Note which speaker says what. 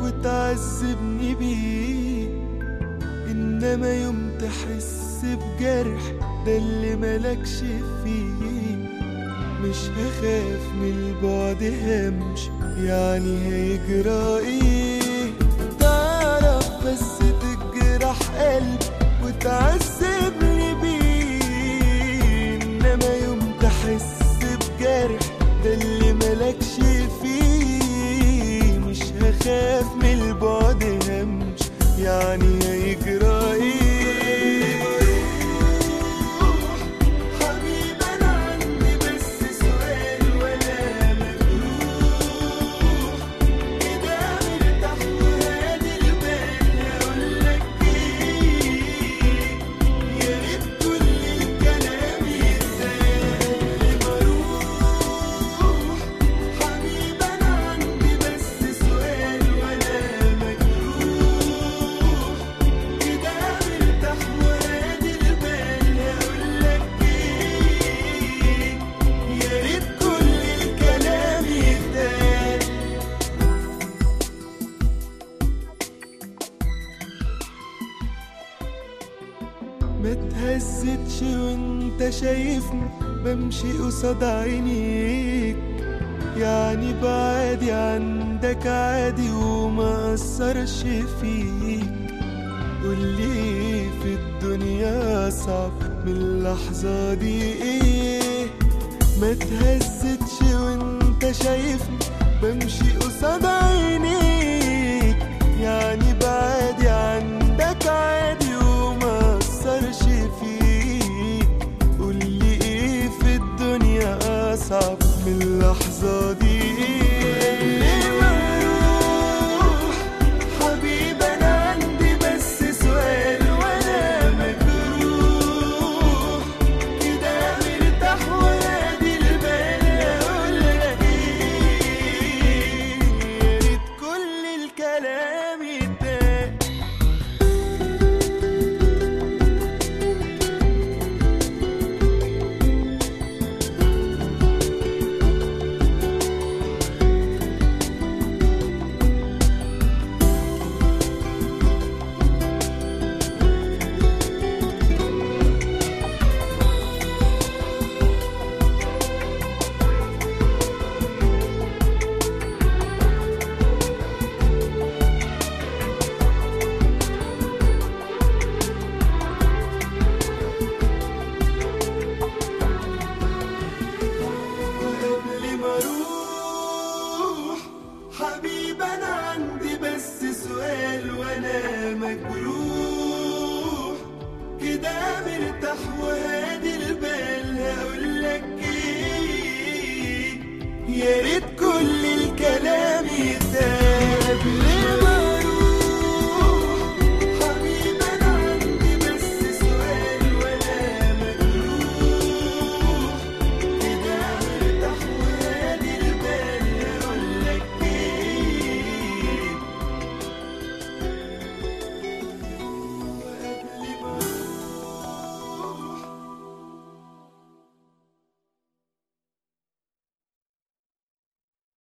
Speaker 1: وتعذبني بيه إنما يوم تحس بجرح ده اللي ملكش فيه مش هخاف من البعد همش يعني هيجرى ايه تعرف بس تجرح قلب وتعذبني بيه انما يوم تحس بجرح ده اللي ملكش فيه مش هخاف من البعد همش يعني هيجرى ايه حبيب انا عندي بس سؤال ولا مجروح كده مرتاح وهادي البال اقولك ايه يا ريت كل الكلام يتقال بروح حبيب انا عندي بس سؤال ولا مجروح كده مرتاح وهادي البال اقولك ايه يا ريت كل الكلام يتقال ما تهزتش وانت شايفني بمشي قصاد عينيك يعني بعادي عندك عادي وما أثرش فيك قولي إيه في الدنيا أصعب من اللحظة دي ايه ما تهزتش وانت شايفني بمشي قصاد عينيك يعني بعادي عندك عادي وما أثرش فيك قولي ايه في الدنيا أصعب من اللحظة دي ليه مروح حبيب أنا عندي بس سؤال وأنا مجروح كده مرتاح وهادي البال أقولك إيه يا ريت كل الكلام